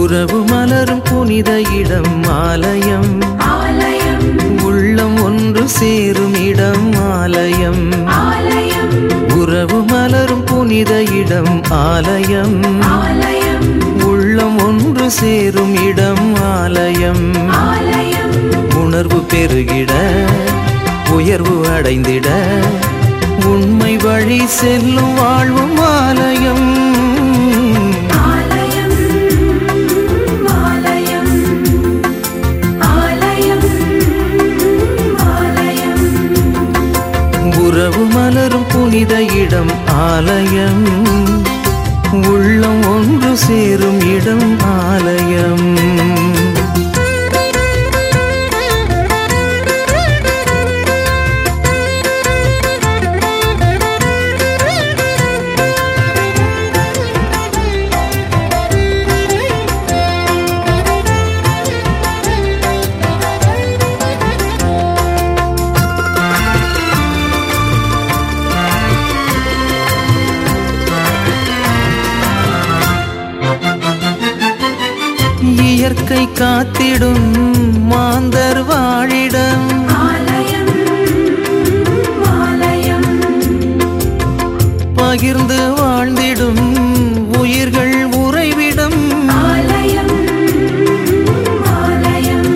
உறவு மலரும் புனித இடம் ஆலயம் ஆலயம் உள்ளம் ஒன்று சேரும் இடம் ஆலயம் ஆலயம் உறவு மலரும் புனித இடம் ஆலயம் ஆலயம் உள்ளம் ஒன்று சேரும் இடம் ஆலயம் ஆலயம் உணர்வு பெருகிட உயர்வு அடைந்திட உண்மை வழி செல்லும் வாழ்வும் ஆலயம் ஆலயம் ஆலயம் ஆலயம் ஆலயம் உறவு மலரும் புனித இடம் ஆலயம் உள்ளம் ஒன்று சேரும் இடம் ஆலயம் இயற்கை காத்திடும் மாந்தர் வாழிடம் ஆலயம் ஆலயம் பகிர்ந்து வாழ்ந்திடும் உயிர்கள் உறைவிடம் ஆலயம் ஆலயம்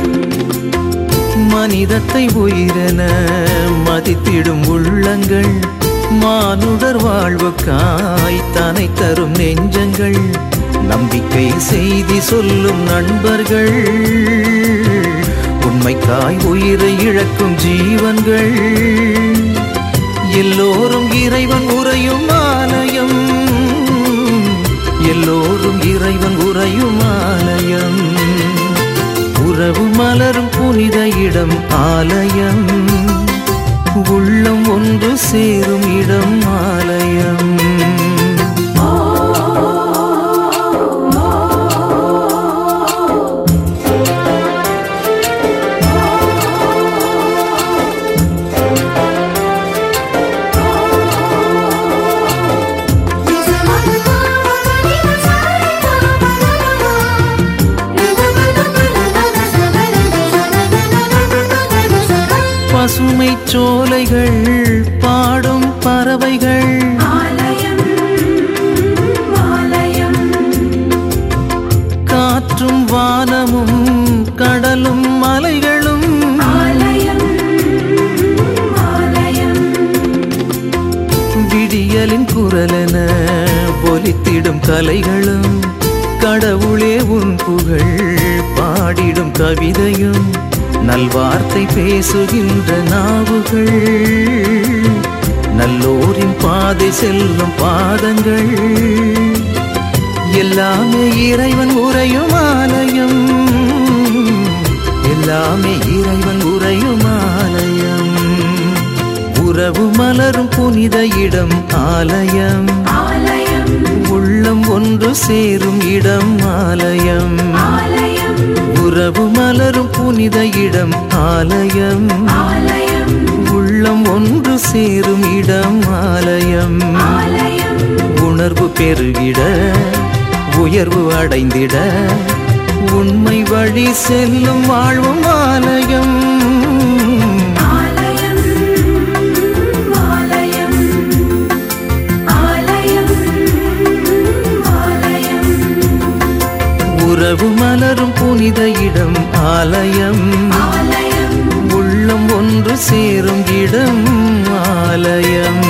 மனிதத்தை உயிரென மதித்திடும் உள்ளங்கள் மானுடர் வாழ்வுக்காய் தனை தரும் நெஞ்சங்கள் நம்பிக்கை செய்தி சொல்லும் நண்பர்கள் உண்மைக்காய் உயிரை இழக்கும் ஜீவன்கள் எல்லோரும் இறைவன் உறையும் ஆலயம் எல்லோரும் இறைவன் உறையும் ஆலயம் உறவு மலரும் புனித இடம் ஆலயம் உள்ளம் ஒன்று சேரும் இடம் ஆலயம் பசுமை சோலைகள் பாடும் பறவைகள் ஆலயம் ஆலயம் காற்றும் வானமும் கடலும் மலைகளும் ஆலயம் ஆலயம் விடியலின் குரலென ஒலித்திடும் கலைகளும் கடவுளே உன் புகழ் பாடிடும் கவிதையும் நல்வார்த்தை பேசுகின்ற நாவுகள் நல்லோரின் பாதை செல்லும் பாதங்கள் எல்லாமே இறைவன் உறையும் ஆலயம் எல்லாமே இறைவன் உறையும் ஆலயம் உறவு மலரும் புனித இடம் ஆலயம் ஆலயம் உள்ளம் ஒன்று சேரும் இடம் ஆலயம் ஆலயம் உறவு மலரும் புனித இடம் ஆலயம் ஆலயம் உள்ளம் ஒன்று சேரும் இடம் ஆலயம் ஆலயம் உணர்வு பெருகிட உயர்வு அடைந்திட உண்மை வழி செல்லும் வாழ்வும் ஆலயம் ஆலயம் ஆலயம் ஆலயம் ஆலயம் உறவு மலரும் புனித இடம் ஆலயம் ஆலயம் உள்ளம் ஒன்று சேரும் இடம் ஆலயம்